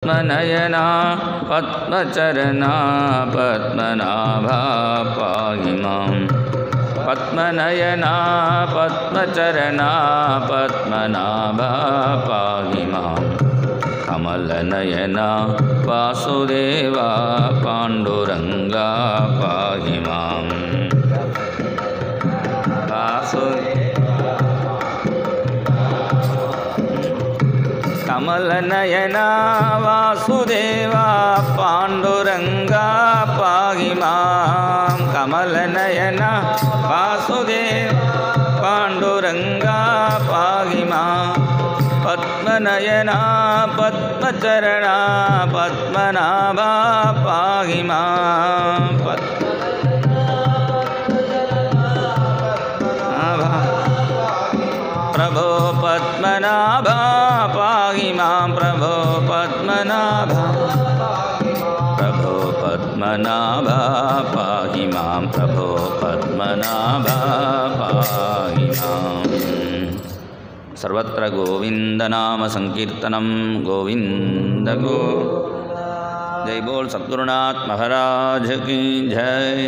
പത്മനയനാ പത്മചരണാ പത്മനാഭാ പാഹി മാം പത്മനയനാ പത്മചരണാ പത്മനാഭാ പാഹി മാം കമലനയനാ വാസുദേവാ പാണ്ഡുരംഗാ പാഹി മാം വാസു കമലനയനാ വാസുദേവാ പാണ്ഡുരംഗാ പാഹി മാം കമലനയന വാസുദേവ പാണ്ഡുരംഗാ പാഹി മാം പത്മനയനാ പത്മചരണാ പത്മനാഭാ പാഹി മാം പത്മനാഭാ പ്രഭോ പത്മനാഭ പാഹി മാം പ്രഭോ പത്മനാഭ പ്രഭോ പത്മനാഭ പാഹി മാം പ്രഭോ പത്മനാഭ പാഹി മാം സർവത്ര ഗോവിന്ദനാമ സങ്കീർത്തനം ഗോവിന്ദ ഗോ ജയ് ബോൾ സദ്ഗുരുനാഥ് മഹാരാജ് കി ജയ്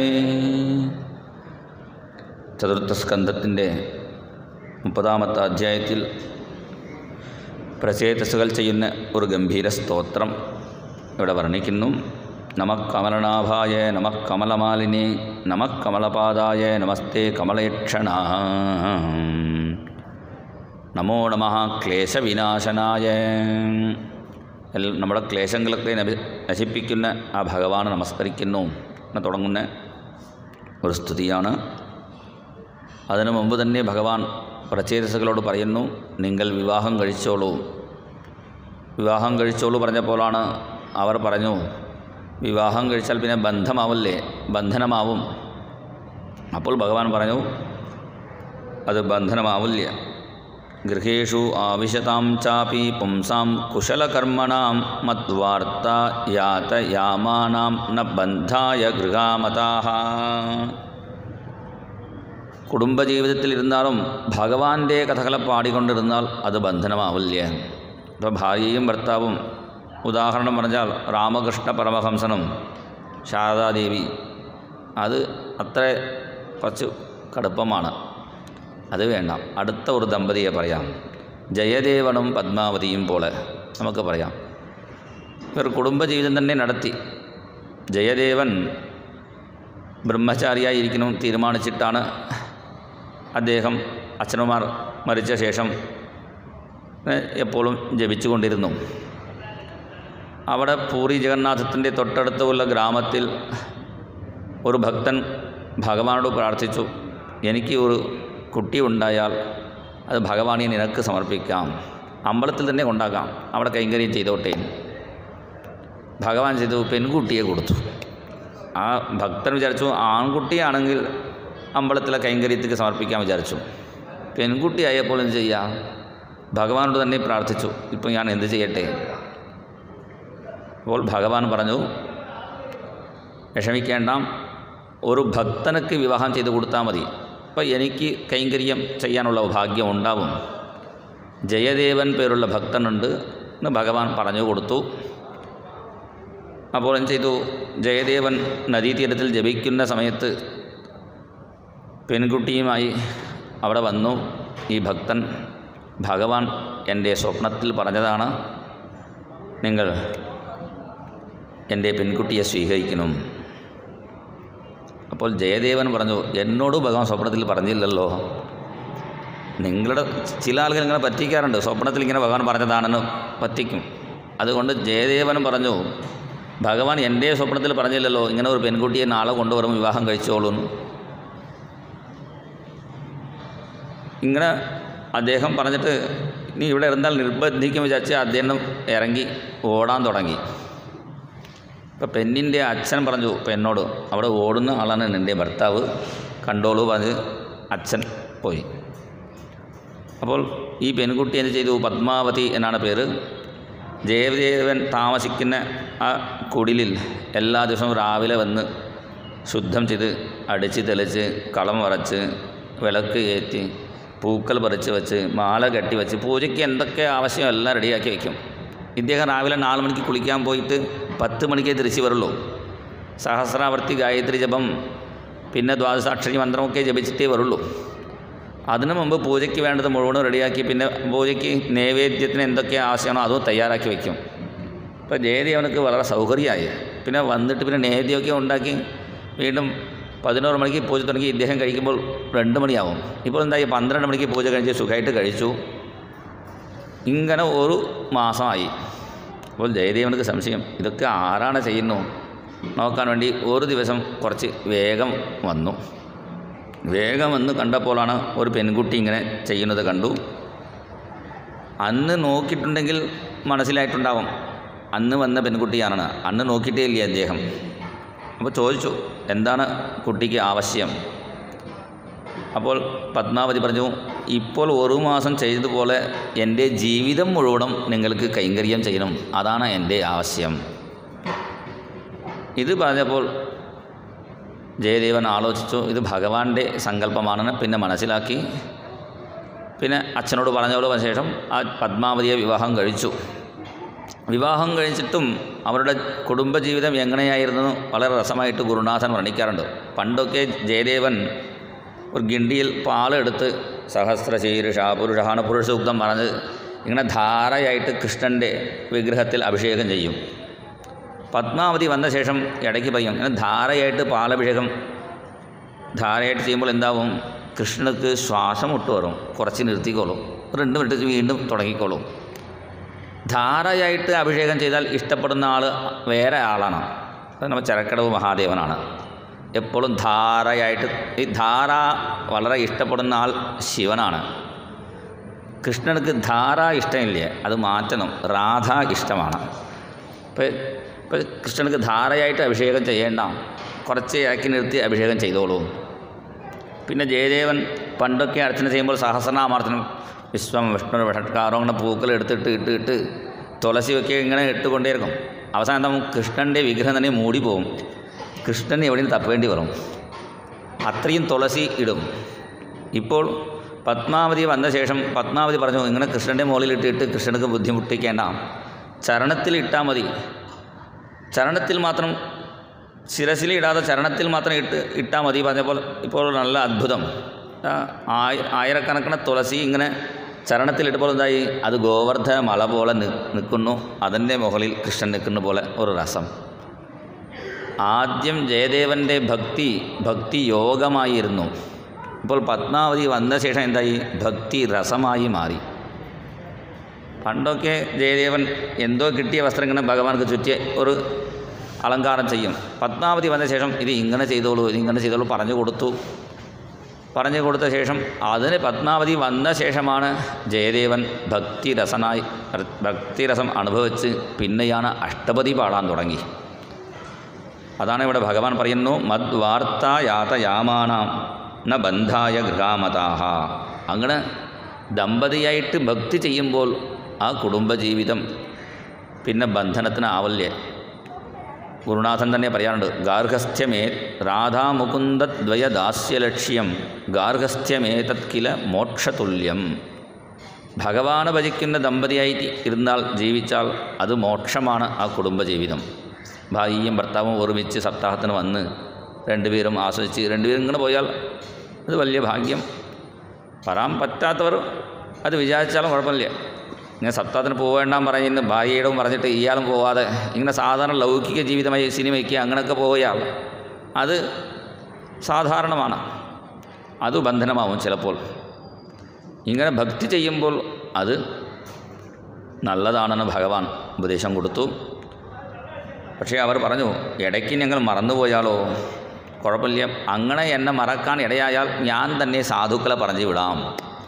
ചതുർത്ഥ സ്കന്ധത്തിൻ്റെ മുപ്പതാമത്തെ അധ്യായത്തിൽ പ്രചേതസുകൾ ചെയ്യുന്ന ഒരു ഗംഭീര സ്തോത്രം ഇവിടെ വർണ്ണിക്കുന്നു നമ കമലനാഭായ നമ കമലമാലിനി നമ കമലപാദായ നമസ്തേ കമലയക്ഷണ നമോ നമ ക്ലേശവിനാശനായ എൽ നമ്മുടെ ക്ലേശങ്ങളൊക്കെ നഭി നശിപ്പിക്കുന്ന ആ ഭഗവാനെ നമസ്കരിക്കുന്നു എന്ന് തുടങ്ങുന്ന ഒരു സ്തുതിയാണ് അതിനു മുമ്പ് തന്നെ ഭഗവാൻ പ്രചേതസുകളോട് പറയുന്നു നിങ്ങൾ വിവാഹം കഴിച്ചോളൂ വിവാഹം കഴിച്ചോളൂ പറഞ്ഞപ്പോഴാണ് അവർ പറഞ്ഞു വിവാഹം കഴിച്ചാൽ പിന്നെ ബന്ധമാവില്ലേ ബന്ധനമാവും അപ്പോൾ ഭഗവാൻ പറഞ്ഞു അത് ബന്ധനമാവില്ല ഗൃഹേഷു ആവിശതാം ചാപി പുംസാം കുശലകർമ്മണാം മദ്വാർത്ത യാതയാമാനാം ന ബന്ധായ ഗൃഹാമതാഹ കുടുംബജീവിതത്തിൽ ഇരുന്നാലും ഭഗവാന്റെ കഥകളെ പാടിക്കൊണ്ടിരുന്നാൽ അത് ബന്ധനമാവില്ല ഇപ്പോൾ ഭാര്യയും ഭർത്താവും ഉദാഹരണം പറഞ്ഞാൽ രാമകൃഷ്ണ പരമഹംസനും ശാരദാദേവി അത് അത്ര കുറച്ച് കടുപ്പമാണ് അത് വേണ്ട അടുത്ത ഒരു ദമ്പതിയെ പറയാം ജയദേവനും പത്മാവതിയും പോലെ നമുക്ക് പറയാം ഇവർ കുടുംബജീവിതം തന്നെ നടത്തി ജയദേവൻ ബ്രഹ്മചാരിയായിരിക്കണം തീരുമാനിച്ചിട്ടാണ് അദ്ദേഹം അച്ഛനമാർ മരിച്ച ശേഷം എപ്പോഴും ജപിച്ചുകൊണ്ടിരുന്നു അവിടെ പൂരി ജഗന്നാഥത്തിൻ്റെ തൊട്ടടുത്തുള്ള ഗ്രാമത്തിൽ ഒരു ഭക്തൻ ഭഗവാനോട് പ്രാർത്ഥിച്ചു എനിക്ക് ഒരു കുട്ടി ഉണ്ടായാൽ അത് ഭഗവാനെ നിനക്ക് സമർപ്പിക്കാം അമ്പലത്തിൽ തന്നെ കൊണ്ടാക്കാം അവിടെ കൈങ്കര്യം ചെയ്തോട്ടെ ഭഗവാൻ ചെയ്തു പെൺകുട്ടിയെ കൊടുത്തു ആ ഭക്തൻ വിചാരിച്ചു ആൺകുട്ടിയാണെങ്കിൽ അമ്പലത്തിലെ കൈങ്കര്യത്തിക്ക് സമർപ്പിക്കാൻ വിചാരിച്ചു പെൺകുട്ടിയായപ്പോൾ എന്ത് ചെയ്യാം ഭഗവാനോട് തന്നെ പ്രാർത്ഥിച്ചു ഇപ്പോൾ ഞാൻ എന്ത് ചെയ്യട്ടെ അപ്പോൾ ഭഗവാൻ പറഞ്ഞു വിഷമിക്കേണ്ട ഒരു ഭക്തനക്ക് വിവാഹം ചെയ്ത് കൊടുത്താൽ മതി അപ്പോൾ എനിക്ക് കൈങ്കര്യം ചെയ്യാനുള്ള ഭാഗ്യം ഉണ്ടാവും ജയദേവൻ പേരുള്ള ഭക്തനുണ്ട് എന്ന് ഭഗവാൻ പറഞ്ഞു കൊടുത്തു അപ്പോൾ എന്ത് ചെയ്തു ജയദേവൻ നദീതീരത്തിൽ ജപിക്കുന്ന സമയത്ത് പെൺകുട്ടിയുമായി അവിടെ വന്നു ഈ ഭക്തൻ ഭഗവാൻ എൻ്റെ സ്വപ്നത്തിൽ പറഞ്ഞതാണ് നിങ്ങൾ എൻ്റെ പെൺകുട്ടിയെ സ്വീകരിക്കണം അപ്പോൾ ജയദേവൻ പറഞ്ഞു എന്നോട് ഭഗവാൻ സ്വപ്നത്തിൽ പറഞ്ഞില്ലല്ലോ നിങ്ങളുടെ ചില ആളുകൾ ഇങ്ങനെ പറ്റിക്കാറുണ്ട് സ്വപ്നത്തിൽ ഇങ്ങനെ ഭഗവാൻ പറഞ്ഞതാണെന്ന് പറ്റിക്കും അതുകൊണ്ട് ജയദേവൻ പറഞ്ഞു ഭഗവാൻ എൻ്റെ സ്വപ്നത്തിൽ പറഞ്ഞില്ലല്ലോ ഇങ്ങനെ ഒരു പെൺകുട്ടിയെ നാളെ കൊണ്ടുവരും വിവാഹം കഴിച്ചോളൂ ഇങ്ങനെ അദ്ദേഹം പറഞ്ഞിട്ട് നീ ഇവിടെ ഇരുന്നാൽ നിർബന്ധിക്കും വിചാരിച്ച് അദ്ദേഹം ഇറങ്ങി ഓടാൻ തുടങ്ങി ഇപ്പം പെണ്ണിൻ്റെ അച്ഛൻ പറഞ്ഞു പെണ്ണോട് അവിടെ ഓടുന്ന ആളാണ് എൻ്റെ ഭർത്താവ് കണ്ടോളൂ പറഞ്ഞ് അച്ഛൻ പോയി അപ്പോൾ ഈ പെൺകുട്ടി എന്ത് ചെയ്തു പത്മാവതി എന്നാണ് പേര് ജയദേവൻ താമസിക്കുന്ന ആ കുടിലിൽ എല്ലാ ദിവസവും രാവിലെ വന്ന് ശുദ്ധം ചെയ്ത് അടിച്ച് തെളിച്ച് കളം വരച്ച് വിളക്ക് ഏറ്റി പൂക്കൾ പറിച്ച് വെച്ച് മാല കെട്ടി വെച്ച് പൂജയ്ക്ക് എന്തൊക്കെ ആവശ്യം എല്ലാം റെഡിയാക്കി വയ്ക്കും ഇദ്ദേഹം രാവിലെ നാല് മണിക്ക് കുളിക്കാൻ പോയിട്ട് പത്ത് മണിക്കേ തിരിച്ച് വരുള്ളൂ സഹസ്രാവർത്തി ഗായത്രി ജപം പിന്നെ ദ്വാദശാക്ഷരി മന്ത്രമൊക്കെ ജപിച്ചിട്ടേ വരുള്ളൂ അതിനു മുമ്പ് പൂജയ്ക്ക് വേണ്ടത് മുഴുവനും റെഡിയാക്കി പിന്നെ പൂജയ്ക്ക് നൈവേദ്യത്തിന് എന്തൊക്കെ ആവശ്യമാണോ അതും തയ്യാറാക്കി വയ്ക്കും ഇപ്പോൾ ജയദേവനക്ക് വളരെ സൗകര്യമായി പിന്നെ വന്നിട്ട് പിന്നെ നൈവേദ്യമൊക്കെ ഉണ്ടാക്കി വീണ്ടും പതിനോറ് മണിക്ക് പൂജ തുടങ്ങി ഇദ്ദേഹം കഴിക്കുമ്പോൾ രണ്ട് മണിയാവും ഇപ്പോൾ എന്തായി പന്ത്രണ്ട് മണിക്ക് പൂജ കഴിച്ച് സുഖമായിട്ട് കഴിച്ചു ഇങ്ങനെ ഒരു മാസമായി അപ്പോൾ ജയദേവനക്ക് സംശയം ഇതൊക്കെ ആരാണ് ചെയ്യുന്നു നോക്കാൻ വേണ്ടി ഒരു ദിവസം കുറച്ച് വേഗം വന്നു വേഗം വന്ന് കണ്ടപ്പോഴാണ് ഒരു പെൺകുട്ടി ഇങ്ങനെ ചെയ്യുന്നത് കണ്ടു അന്ന് നോക്കിയിട്ടുണ്ടെങ്കിൽ മനസ്സിലായിട്ടുണ്ടാവും അന്ന് വന്ന പെൺകുട്ടിയാണ് അന്ന് നോക്കിയിട്ടേ ഇല്ല അദ്ദേഹം അപ്പോൾ ചോദിച്ചു എന്താണ് കുട്ടിക്ക് ആവശ്യം അപ്പോൾ പത്മാവതി പറഞ്ഞു ഇപ്പോൾ ഒരു മാസം ചെയ്തതുപോലെ എൻ്റെ ജീവിതം മുഴുവനും നിങ്ങൾക്ക് കൈങ്കര്യം ചെയ്യണം അതാണ് എൻ്റെ ആവശ്യം ഇത് പറഞ്ഞപ്പോൾ ജയദേവൻ ആലോചിച്ചു ഇത് ഭഗവാന്റെ സങ്കല്പമാണെന്ന് പിന്നെ മനസ്സിലാക്കി പിന്നെ അച്ഛനോട് പറഞ്ഞ ശേഷം ആ പത്മാവതിയെ വിവാഹം കഴിച്ചു വിവാഹം കഴിച്ചിട്ടും അവരുടെ കുടുംബജീവിതം എങ്ങനെയായിരുന്നു വളരെ രസമായിട്ട് ഗുരുനാഥൻ വർണ്ണിക്കാറുണ്ട് പണ്ടൊക്കെ ജയദേവൻ ഒരു ഗിണ്ടിയിൽ പാലെടുത്ത് സഹസ്രശീരുഷ പുരുഷാണ് പുരുഷ സൂക്തം പറഞ്ഞ് ഇങ്ങനെ ധാരയായിട്ട് കൃഷ്ണൻ്റെ വിഗ്രഹത്തിൽ അഭിഷേകം ചെയ്യും പത്മാവതി വന്ന ശേഷം ഇടയ്ക്ക് പറയും ഇങ്ങനെ ധാരയായിട്ട് പാലഭിഷേകം ധാരയായിട്ട് ചെയ്യുമ്പോൾ എന്താവും കൃഷ്ണക്ക് ശ്വാസം മുട്ട് വരും കുറച്ച് നിർത്തിക്കോളും രണ്ട് മിനിറ്റ് വീണ്ടും തുടങ്ങിക്കോളും ധാരയായിട്ട് അഭിഷേകം ചെയ്താൽ ഇഷ്ടപ്പെടുന്ന ആൾ വേറെ ആളാണ് അത് നമ്മൾ ചരക്കടവ് മഹാദേവനാണ് എപ്പോഴും ധാരയായിട്ട് ഈ ധാര വളരെ ഇഷ്ടപ്പെടുന്ന ആൾ ശിവനാണ് കൃഷ്ണർക്ക് ധാര ഇഷ്ടമില്ല അത് മാറ്റണം രാധ ഇഷ്ടമാണ് ഇപ്പോൾ ഇപ്പോൾ കൃഷ്ണർക്ക് ധാരയായിട്ട് അഭിഷേകം ചെയ്യേണ്ട കുറച്ച് ഇറക്കി നിർത്തി അഭിഷേകം ചെയ്തോളൂ പിന്നെ ജയദേവൻ പണ്ടൊക്കെ അർച്ചന ചെയ്യുമ്പോൾ സഹസ്രനാമാർച്ചനം വിശ്വം വിഷ്ണു ഷട്കാരം അങ്ങനെ പൂക്കൾ എടുത്തിട്ട് ഇട്ട് ഇട്ട് തുളസിയൊക്കെ ഇങ്ങനെ ഇട്ടുകൊണ്ടേയിരിക്കും അവസാനം നമുക്ക് കൃഷ്ണൻ്റെ വിഗ്രഹം തന്നെ മൂടി പോകും കൃഷ്ണൻ എവിടെയും തപ്പേണ്ടി വരും അത്രയും തുളസി ഇടും ഇപ്പോൾ പത്മാവതി വന്ന ശേഷം പത്മാവതി പറഞ്ഞു ഇങ്ങനെ കൃഷ്ണൻ്റെ മുകളിൽ ഇട്ടിട്ട് കൃഷ്ണർക്ക് ബുദ്ധിമുട്ടിക്കേണ്ട ചരണത്തിൽ ഇട്ടാൽ മതി ചരണത്തിൽ മാത്രം ശിരസിൽ ഇടാതെ ചരണത്തിൽ മാത്രം ഇട്ട് ഇട്ടാൽ മതി പറഞ്ഞപ്പോൾ ഇപ്പോൾ നല്ല അത്ഭുതം ആ, ആയി- ആയിരക്കണക്കിന് തുളസി ഇങ്ങനെ ചരണത്തിലിട്ടപ്പോൾ എന്തായി അത് ഗോവർദ്ധന മല പോലെ നി നിൽക്കുന്നു അതിൻ്റെ മുകളിൽ കൃഷ്ണൻ നിൽക്കുന്ന പോലെ ഒരു രസം ആദ്യം ജയദേവൻ്റെ ഭക്തി ഭക്തി യോഗമായിരുന്നു ഇപ്പോൾ പത്മാവതി വന്ന ശേഷം എന്തായി ഭക്തി രസമായി മാറി പണ്ടൊക്കെ ജയദേവൻ എന്തോ കിട്ടിയ വസ്ത്രം ഇങ്ങനെ ഭഗവാൻക്ക് ചുറ്റിയ ഒരു അലങ്കാരം ചെയ്യും പത്മാവതി വന്ന ശേഷം ഇത് ഇങ്ങനെ ചെയ്തോളൂ ഇത് ഇങ്ങനെ ചെയ്തോളൂ പറഞ്ഞു കൊടുത്തു പറഞ്ഞു കൊടുത്ത ശേഷം അതിന് പത്മാവതി വന്ന ശേഷമാണ് ജയദേവൻ ഭക്തിരസനായി ഭക്തിരസം അനുഭവിച്ച് പിന്നെയാണ് അഷ്ടപതി പാടാൻ തുടങ്ങി അതാണ് ഇവിടെ ഭഗവാൻ പറയുന്നു മദ്വാർത്ത യാതയാമാനാം ന ബന്ധായ ഗൃഹാമതാഹ അങ്ങനെ ദമ്പതിയായിട്ട് ഭക്തി ചെയ്യുമ്പോൾ ആ കുടുംബജീവിതം പിന്നെ ബന്ധനത്തിന് ആവല്ലേ ഗുരുനാഥൻ തന്നെ പറയാറുണ്ട് ഗാർഹസ്ഥ്യമേ രാധാമുകുന്ദദ്വയദാസ്യലക്ഷ്യം ഗാർഹസ്ഥ്യമേതത് കില മോക്ഷതുല്യം ഭഗവാനെ ഭജിക്കുന്ന ദമ്പതിയായി ഇരുന്നാൽ ജീവിച്ചാൽ അത് മോക്ഷമാണ് ആ കുടുംബജീവിതം ഭാര്യയും ഭർത്താവും ഒരുമിച്ച് സപ്താഹത്തിന് വന്ന് രണ്ടുപേരും ആസ്വദിച്ച് രണ്ടുപേരും ഇങ്ങനെ പോയാൽ അത് വലിയ ഭാഗ്യം വരാൻ പറ്റാത്തവർ അത് വിചാരിച്ചാലും കുഴപ്പമില്ല ഇങ്ങനെ സപ്താഹത്തിന് പോവേണ്ടാൻ പറയുന്ന ഭാര്യയോടും പറഞ്ഞിട്ട് ഇയാളും പോവാതെ ഇങ്ങനെ സാധാരണ ലൗകിക ജീവിതമായി സിനിമയ്ക്ക് അങ്ങനെയൊക്കെ പോയാൽ അത് സാധാരണമാണ് അത് ബന്ധനമാവും ചിലപ്പോൾ ഇങ്ങനെ ഭക്തി ചെയ്യുമ്പോൾ അത് നല്ലതാണെന്ന് ഭഗവാൻ ഉപദേശം കൊടുത്തു പക്ഷേ അവർ പറഞ്ഞു ഇടയ്ക്ക് ഞങ്ങൾ മറന്നുപോയാലോ കുഴപ്പമില്ല അങ്ങനെ എന്നെ മറക്കാൻ ഇടയായാൽ ഞാൻ തന്നെ സാധുക്കളെ പറഞ്ഞു വിടാം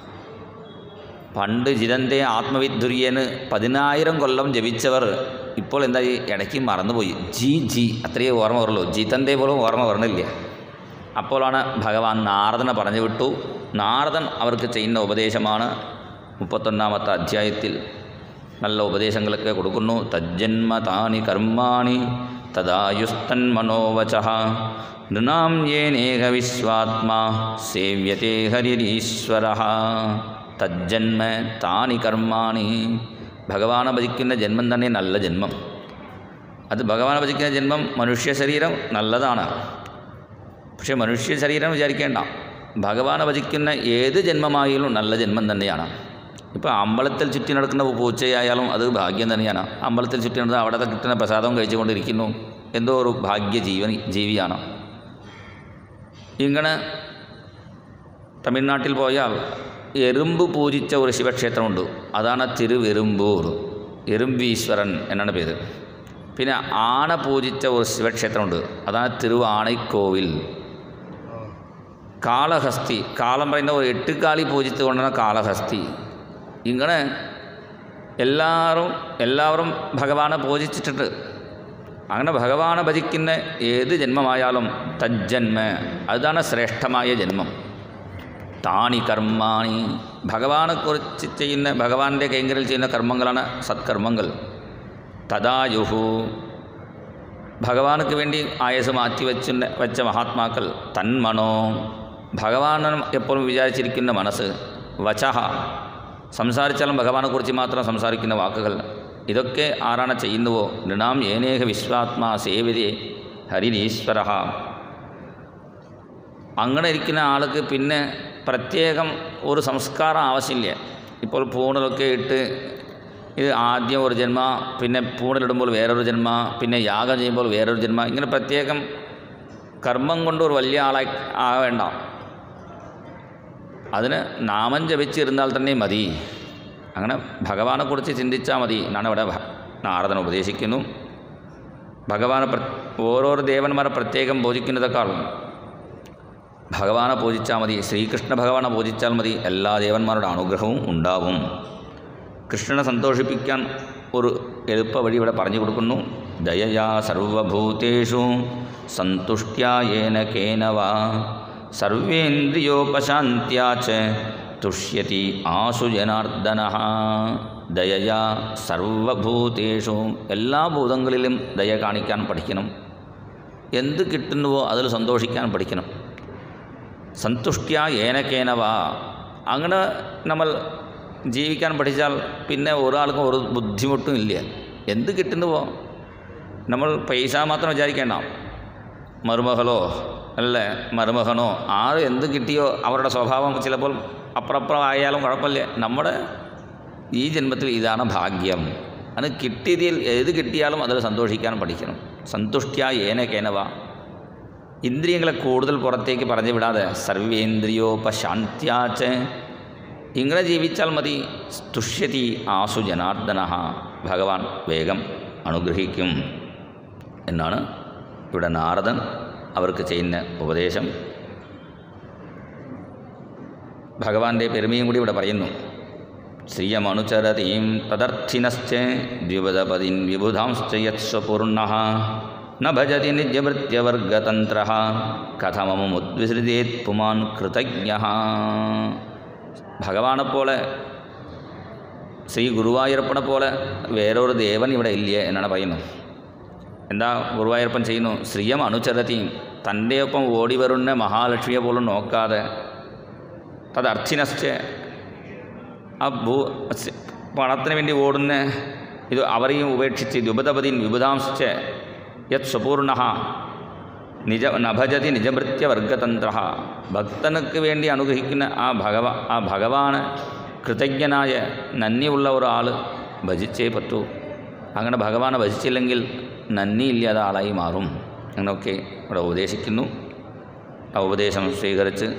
പണ്ട് ജിതൻ്റെ ആത്മവിധുര്യന് പതിനായിരം കൊല്ലം ജപിച്ചവർ ഇപ്പോൾ എന്തായി ഇടയ്ക്ക് മറന്നുപോയി ജി ജി അത്രയേ ഓർമ്മ വരുള്ളൂ ജിതൻ്റെ പോലും ഓർമ്മ വരണില്ല അപ്പോഴാണ് ഭഗവാൻ നാരദനെ പറഞ്ഞു വിട്ടു നാരദൻ അവർക്ക് ചെയ്യുന്ന ഉപദേശമാണ് മുപ്പത്തൊന്നാമത്തെ അധ്യായത്തിൽ നല്ല ഉപദേശങ്ങളൊക്കെ കൊടുക്കുന്നു തജ്ജന്മ താനി കർമാണി തദായുസ്തൻ മനോവച നൃണാം യേനേക വിശ്വാത്മാ സേവ്യത്തെ ഹരിരീശ്വര തജ്ജന്മ താനി കർമാണി ഭഗവാനെ ഭജിക്കുന്ന ജന്മം തന്നെ നല്ല ജന്മം അത് ഭഗവാനെ ഭജിക്കുന്ന ജന്മം മനുഷ്യ ശരീരം നല്ലതാണ് പക്ഷേ മനുഷ്യ ശരീരം വിചാരിക്കേണ്ട ഭഗവാനെ ഭജിക്കുന്ന ഏത് ജന്മമായാലും നല്ല ജന്മം തന്നെയാണ് ഇപ്പോൾ അമ്പലത്തിൽ ചുറ്റി നടക്കുന്ന പൂച്ചയായാലും അത് ഭാഗ്യം തന്നെയാണ് അമ്പലത്തിൽ ചുറ്റി നടന്ന് അവിടെ കിട്ടുന്ന പ്രസാദം കഴിച്ചുകൊണ്ടിരിക്കുന്നു എന്തോ ഒരു ഭാഗ്യ ജീവൻ ജീവിയാണ് ഇങ്ങനെ തമിഴ്നാട്ടിൽ പോയാൽ എറുമ്പ് പൂജിച്ച ഒരു ശിവക്ഷേത്രമുണ്ട് അതാണ് തിരുവെറുമ്പൂർ എറുമ്പീശ്വരൻ എന്നാണ് പേര് പിന്നെ ആണ പൂജിച്ച ഒരു ശിവക്ഷേത്രമുണ്ട് അതാണ് തിരുവാണൈക്കോവിൽ കാളഹസ്തി കാളം പറയുന്ന ഒരു എട്ടുകാളി പൂജിച്ചു കൊണ്ടാണ് കാളഹസ്തി ഇങ്ങനെ എല്ലാവരും എല്ലാവരും ഭഗവാനെ പൂജിച്ചിട്ടുണ്ട് അങ്ങനെ ഭഗവാനെ ഭജിക്കുന്ന ഏത് ജന്മമായാലും തജ്ജന്മ അതാണ് ശ്രേഷ്ഠമായ ജന്മം താണി കർമാണി ഭഗവാനെക്കുറിച്ച് ചെയ്യുന്ന ഭഗവാന്റെ കൈങ്കരിൽ ചെയ്യുന്ന കർമ്മങ്ങളാണ് സത്കർമ്മങ്ങൾ തഥായുഹു ഭഗവാനുക്ക് വേണ്ടി ആയസ് മാറ്റി വെച്ച വെച്ച മഹാത്മാക്കൾ തന്മണോ ഭഗവാനും എപ്പോഴും വിചാരിച്ചിരിക്കുന്ന മനസ്സ് വചഹ സംസാരിച്ചാലും ഭഗവാനെക്കുറിച്ച് മാത്രം സംസാരിക്കുന്ന വാക്കുകൾ ഇതൊക്കെ ആരാണ് ചെയ്യുന്നുവോ നൃണാം ഏനേക വിശ്വാത്മാ സേവിതേ ഹരിനീശ്വര അങ്ങനെ ഇരിക്കുന്ന ആൾക്ക് പിന്നെ പ്രത്യേകം ഒരു സംസ്കാരം ആവശ്യമില്ല ഇപ്പോൾ പൂണിലൊക്കെ ഇട്ട് ഇത് ആദ്യം ഒരു ജന്മ പിന്നെ പൂണിലിടുമ്പോൾ വേറൊരു ജന്മ പിന്നെ യാഗം ചെയ്യുമ്പോൾ വേറൊരു ജന്മ ഇങ്ങനെ പ്രത്യേകം കർമ്മം കൊണ്ട് ഒരു വലിയ ആളായി ആവേണ്ട അതിന് നാമം ജപിച്ചിരുന്നാൽ തന്നെ മതി അങ്ങനെ ഭഗവാനെക്കുറിച്ച് ചിന്തിച്ചാൽ മതി എന്നാണ് ഇവിടെ ഭ- നാരദൻ ഉപദേശിക്കുന്നു ഭഗവാനെ പ്ര ഓരോരോ ദേവന്മാരെ പ്രത്യേകം പൂജിക്കുന്നതൊക്കെയാളും ഭഗവാനെ പൂജിച്ചാൽ മതി ശ്രീകൃഷ്ണ ഭഗവാനെ പൂജിച്ചാൽ മതി എല്ലാ ദേവന്മാരുടെ അനുഗ്രഹവും ഉണ്ടാവും കൃഷ്ണനെ സന്തോഷിപ്പിക്കാൻ ഒരു എളുപ്പ വഴി ഇവിടെ പറഞ്ഞു കൊടുക്കുന്നു ദയയാ സർവഭൂതേഷു സന്തുഷ്ട്യായേന കേനവാ സർവേന്ദ്രിയോപശാന്ത്യാ ച തുഷ്യതി ആസു ജനാർദ്ദന ദയയാ സർവഭൂതേഷു എല്ലാ ഭൂതങ്ങളിലും ദയ കാണിക്കാൻ പഠിക്കണം എന്ത് കിട്ടുന്നുവോ അതിൽ സന്തോഷിക്കാൻ പഠിക്കണം സന്തുഷ്ട്യ ഏനക്കേനവാ അങ്ങനെ നമ്മൾ ജീവിക്കാൻ പഠിച്ചാൽ പിന്നെ ഒരാൾക്കും ഒരു ബുദ്ധിമുട്ടും ഇല്ല എന്ത് കിട്ടുന്നുവോ നമ്മൾ പൈസ മാത്രം വിചാരിക്കേണ്ട മരുമകളോ അല്ലേ മരുമകനോ ആര് എന്ത് കിട്ടിയോ അവരുടെ സ്വഭാവം ചിലപ്പോൾ അപ്പുറപ്പുറം ആയാലും കുഴപ്പമില്ല നമ്മുടെ ഈ ജന്മത്തിൽ ഇതാണ് ഭാഗ്യം അത് കിട്ടിയതിൽ ഏത് കിട്ടിയാലും അതിൽ സന്തോഷിക്കാൻ പഠിക്കണം സന്തുഷ്ട്യ ഏനക്കേനവ ഇന്ദ്രിയങ്ങളെ കൂടുതൽ പുറത്തേക്ക് പറഞ്ഞു വിടാതെ സർവേന്ദ്രിയോപശാന്ത്യാച്ച് ഇങ്ങനെ ജീവിച്ചാൽ മതി തുഷ്യതി ആസു ജനാർദ്ദന ഭഗവാൻ വേഗം അനുഗ്രഹിക്കും എന്നാണ് ഇവിടെ നാരദൻ അവർക്ക് ചെയ്യുന്ന ഉപദേശം ഭഗവാന്റെ പെരുമയും കൂടി ഇവിടെ പറയുന്നു ശ്രിയമനുചരതീം തദർത്ഥിനശ്ച ദ്വിപദപതിൻ വിബുധാംശ്ച യത്സ്വപൂർണ്ണ ന ഭജതി നിജവൃത്യവർഗതന്ത്ര കഥമമുദ്വിസൃതേത് പുമാൻ കൃതജ്ഞ ഭഗവാനെപ്പോലെ ശ്രീ ഗുരുവായൂരപ്പനെ പോലെ വേറൊരു ദേവൻ ഇവിടെ ഇല്ല എന്നാണ് പറയുന്നത് എന്താ ഗുരുവായൂരപ്പൻ ചെയ്യുന്നു ശ്രീയം അനുചരതി തൻ്റെ ഒപ്പം ഓടി വരുന്ന മഹാലക്ഷ്മിയെ പോലും നോക്കാതെ തദർത്ഥിനശ്ച ആ ഭൂ സ് പണത്തിന് വേണ്ടി ഓടുന്ന ഇത് അവരെയും ഉപേക്ഷിച്ച് ദ്വിപദപതിൻ വിബുധാംശ്ച യത് സ്വപൂർണ നിജ നഭജതി നിജഭൃത്യവർഗതന്ത്ര ഭക്തനുക്ക് വേണ്ടി അനുഗ്രഹിക്കുന്ന ആ ഭഗവ ആ ഭഗവാന് കൃതജ്ഞനായ നന്ദിയുള്ള ഒരാൾ ഭജിച്ചേ പറ്റൂ അങ്ങനെ ഭഗവാനെ ഭജിച്ചില്ലെങ്കിൽ നന്ദിയില്ലാത്ത ആളായി മാറും അങ്ങനെയൊക്കെ ഇവിടെ ഉപദേശിക്കുന്നു ആ ഉപദേശം സ്വീകരിച്ച്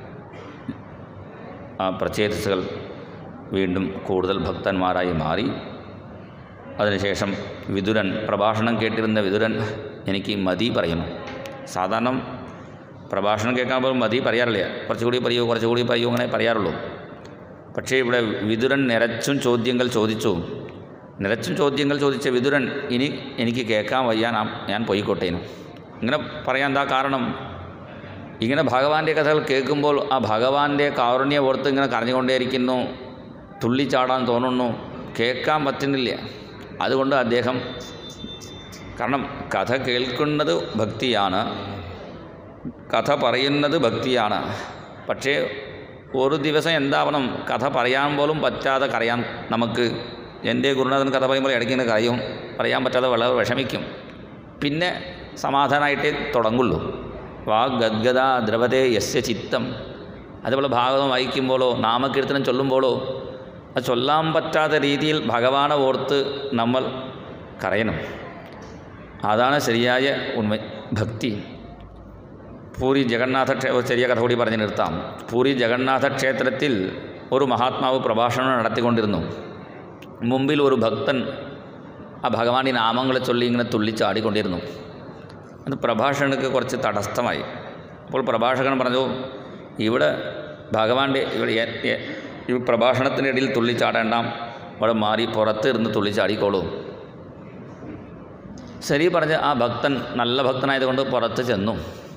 ആ പ്രചേതസ്സുകൾ വീണ്ടും കൂടുതൽ ഭക്തന്മാരായി മാറി അതിനുശേഷം വിതുരൻ പ്രഭാഷണം കേട്ടിരുന്ന വിതുരൻ എനിക്ക് മതി പറയുന്നു സാധാരണ പ്രഭാഷണം കേൾക്കാൻ പോലും മതി പറയാറില്ല കുറച്ചുകൂടി പറയൂ കുറച്ചുകൂടി പറയൂ അങ്ങനെ പറയാറുള്ളൂ പക്ഷേ ഇവിടെ വിതുരൻ നിരച്ചും ചോദ്യങ്ങൾ ചോദിച്ചു നിരച്ചും ചോദ്യങ്ങൾ ചോദിച്ച വിതുരൻ ഇനി എനിക്ക് കേൾക്കാൻ വയ്യ നാം ഞാൻ പോയിക്കോട്ടേനു ഇങ്ങനെ പറയാൻ എന്താ കാരണം ഇങ്ങനെ ഭഗവാന്റെ കഥകൾ കേൾക്കുമ്പോൾ ആ ഭഗവാന്റെ കാരുണ്യ ഓർത്ത് ഇങ്ങനെ കരഞ്ഞുകൊണ്ടേയിരിക്കുന്നു തുള്ളിച്ചാടാൻ തോന്നുന്നു കേൾക്കാൻ പറ്റുന്നില്ല അതുകൊണ്ട് അദ്ദേഹം കാരണം കഥ കേൾക്കുന്നത് ഭക്തിയാണ് കഥ പറയുന്നത് ഭക്തിയാണ് പക്ഷേ ഒരു ദിവസം എന്താവണം കഥ പറയാൻ പോലും പറ്റാതെ കരയാൻ നമുക്ക് എൻ്റെ ഗുരുനാഥൻ കഥ പറയുമ്പോൾ ഇടയ്ക്ക് ഇങ്ങനെ കരയും പറയാൻ പറ്റാതെ വളരെ വിഷമിക്കും പിന്നെ സമാധാനമായിട്ടേ തുടങ്ങുള്ളൂ വാ ഗദ്ഗത ദ്രവതേ യസ്യ ചിത്തം അതുപോലെ ഭാഗവതം വായിക്കുമ്പോഴോ നാമകീർത്തനം ചൊല്ലുമ്പോഴോ അത് ചൊല്ലാൻ പറ്റാത്ത രീതിയിൽ ഭഗവാനെ ഓർത്ത് നമ്മൾ കരയണം അതാണ് ശരിയായ ഉണ്മ ഭക്തി പൂരി ജഗന്നാഥ ക്ഷേ ഒരു ചെറിയ കഥ കൂടി പറഞ്ഞു നിർത്താം പൂരി ജഗന്നാഥ ക്ഷേത്രത്തിൽ ഒരു മഹാത്മാവ് പ്രഭാഷണം നടത്തിക്കൊണ്ടിരുന്നു മുമ്പിൽ ഒരു ഭക്തൻ ആ ഭഗവാന്റെ നാമങ്ങളെ ചൊല്ലി ഇങ്ങനെ തുള്ളിച്ചാടിക്കൊണ്ടിരുന്നു അത് പ്രഭാഷകനക്ക് കുറച്ച് തടസ്സമായി അപ്പോൾ പ്രഭാഷകൻ പറഞ്ഞു ഇവിടെ ഭഗവാന്റെ ഇവിടെ എ- എ- ഈ പ്രഭാഷണത്തിനിടയിൽ തുള്ളിച്ചാടേണ്ട അവിടെ മാറി പുറത്ത് ഇരുന്ന് തുള്ളിച്ചാടിക്കോളൂ ശരി പറഞ്ഞ് ആ ഭക്തൻ നല്ല ഭക്തനായതുകൊണ്ട് പുറത്ത് ചെന്നു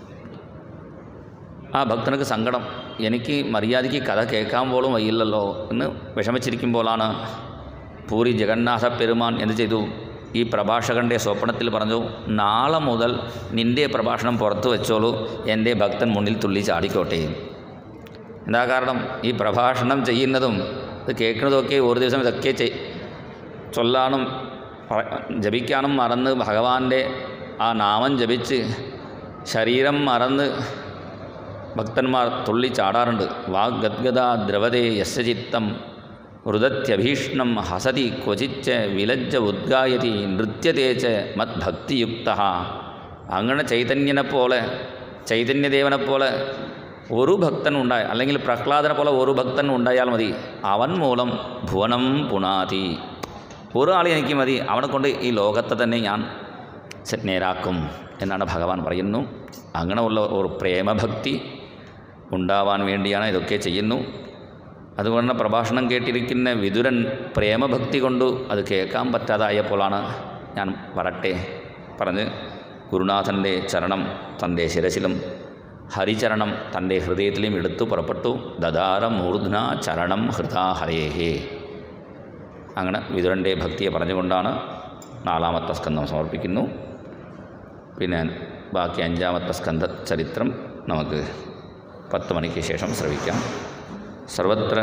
ആ ഭക്തനക്ക് സങ്കടം എനിക്ക് മര്യാദയ്ക്ക് കഥ കേൾക്കാൻ പോലും വയ്യില്ലല്ലോ എന്ന് വിഷമിച്ചിരിക്കുമ്പോഴാണ് പൂരി ജഗന്നാഥ പെരുമാൻ എന്ത് ചെയ്തു ഈ പ്രഭാഷകൻ്റെ സ്വപ്നത്തിൽ പറഞ്ഞു നാളെ മുതൽ നിൻ്റെ പ്രഭാഷണം പുറത്തു വെച്ചോളൂ എൻ്റെ ഭക്തൻ മുന്നിൽ തുള്ളി ചാടിക്കോട്ടെ എന്താ കാരണം ഈ പ്രഭാഷണം ചെയ്യുന്നതും ഇത് കേൾക്കുന്നതൊക്കെ ഒരു ദിവസം ഇതൊക്കെ ചെയ് ചൊല്ലാനും പ- ജപിക്കാനും മറന്ന് ഭഗവാന്റെ ആ നാമം ജപിച്ച് ശരീരം മറന്ന് ഭക്തന്മാർ തുള്ളി ചാടാറുണ്ട് വാഗ്ഗദ്ഗത ദ്രവതേ യസ്യ ചിത്തം ഋതത്യഭീഷ്ണം ഹസതി ക്വചിച്ച് വിലജ്ജ ഉദ്ഗായതി നൃത്യതേച്ച് മദ്ഭക്തിയുക്ത അങ്ങനെ ചൈതന്യനെ പോലെ ചൈതന്യദേവനെ പോലെ ഒരു ഭക്തൻ ഉണ്ടായ അല്ലെങ്കിൽ പ്രഹ്ലാദനെ പോലെ ഒരു ഭക്തൻ ഉണ്ടായാൽ മതി അവൻ മൂലം ഭുവനം പുണാതി ഒരാൾ എനിക്ക് മതി അവനെ കൊണ്ട് ഈ ലോകത്തെ തന്നെ ഞാൻ സെ- നേരാക്കും എന്നാണ് ഭഗവാൻ പറയുന്നു അങ്ങനെ ഉള്ള ഒരു പ്രേമഭക്തി ഉണ്ടാവാൻ വേണ്ടിയാണ് ഇതൊക്കെ ചെയ്യുന്നു അതുകൊണ്ട് പ്രഭാഷണം കേട്ടിരിക്കുന്ന വിതുരൻ പ്രേമഭക്തി കൊണ്ട് അത് കേൾക്കാൻ പറ്റാതായപ്പോഴാണ് ഞാൻ വരട്ടെ പറഞ്ഞ് ഗുരുനാഥൻ്റെ ചരണം തൻ്റെ ശിരസിലും ഹരിചരണം തൻ്റെ ഹൃദയത്തിലും എടുത്തു പുറപ്പെട്ടു ദദാര മൂർധന ചരണം ഹൃദാ ഹരേഹേ അങ്ങനെ വിതുരൻ്റെ ഭക്തിയെ പറഞ്ഞുകൊണ്ടാണ് നാലാമത്തെ സ്കന്ധം സമർപ്പിക്കുന്നു പിന്നെ ബാക്കി അഞ്ചാമത്തെ സ്കന്ധ ചരിത്രം നമുക്ക് പത്ത് മണിക്ക് ശേഷം ശ്രവിക്കാം സർവത്ര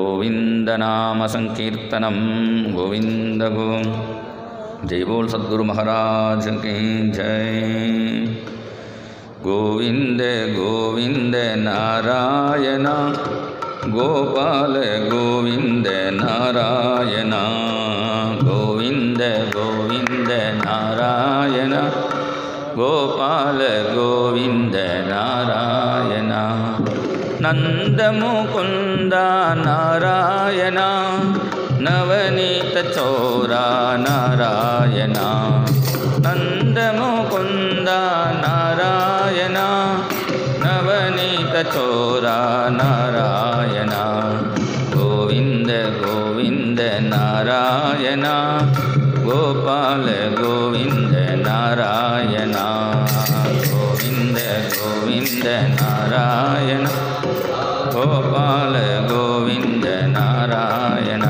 ഗോവിന്ദനാമസങ്കീർത്തനം ഗോവിന്ദ ഗോ ജയ് ബോൾ സദ്ഗുരു മഹാരാജ് കീ ജയ് ഗോവിന്ദ ഗോവിന്ദ നാരായണ ഗോപാല ഗോവിന്ദ നാരായണ ഗോവിന്ദ ഗോവിന്ദ നാരായണ ഗോപാല ഗോവിന്ദ നാരായണ നന്ദമുകുന്ദ നാരായണ നവനീത ചോര നാരായണ നന്ദമുകുന്ദ നാരായണ നവനീത ചോര നാരായണ ഗോവിന്ദ ഗോവിന്ദ നാരായണ ഗോപാല ഗോവിന്ദ നാരായണ ഗോവിന്ദ ഗോവിന്ദ നാരായണ ഗോപാല ഗോവിന്ദ നാരായണ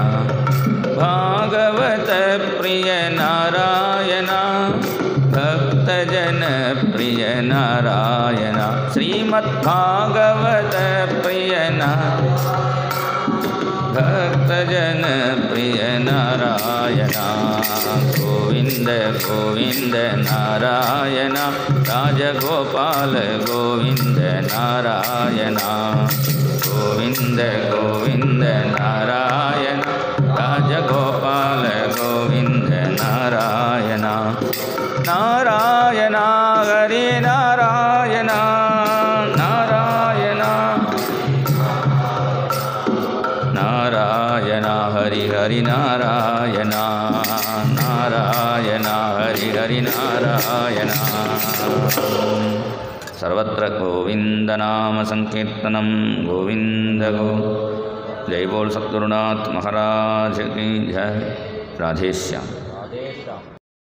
ഭാഗവത പ്രിയ നാരായണ ഭക്തജന പ്രിയ നാരായണ ശ്രീമദ് ഭാഗവത പ്രിയ ഭക്തജന പ്രിയ നാരായണ ഗോവിന്ദ ഗോവിന്ദ നാരായണ രാജഗോപാല ഗോവിന്ദ നാരായണ ഗോവിന്ദ ഗോവിന്ദ നാരായണ രാജഗോപാല ഗോവിന്ദ നാരായണ നാരായണ ഹരി നാരായണ നാരായണ നാരായണ ഹരി ഹരി നാരായണ നാരായണ ഹരി ഹരി നാരായണ സർവത്ര ഗോവിന്ദനാമസങ്കീർത്തനം ഗോവിന്ദ ഗോ ജയ് ബോൾ സദ്ഗുരുനാഥ് മഹാരാജ് കി ജയ രാധേശ്യാം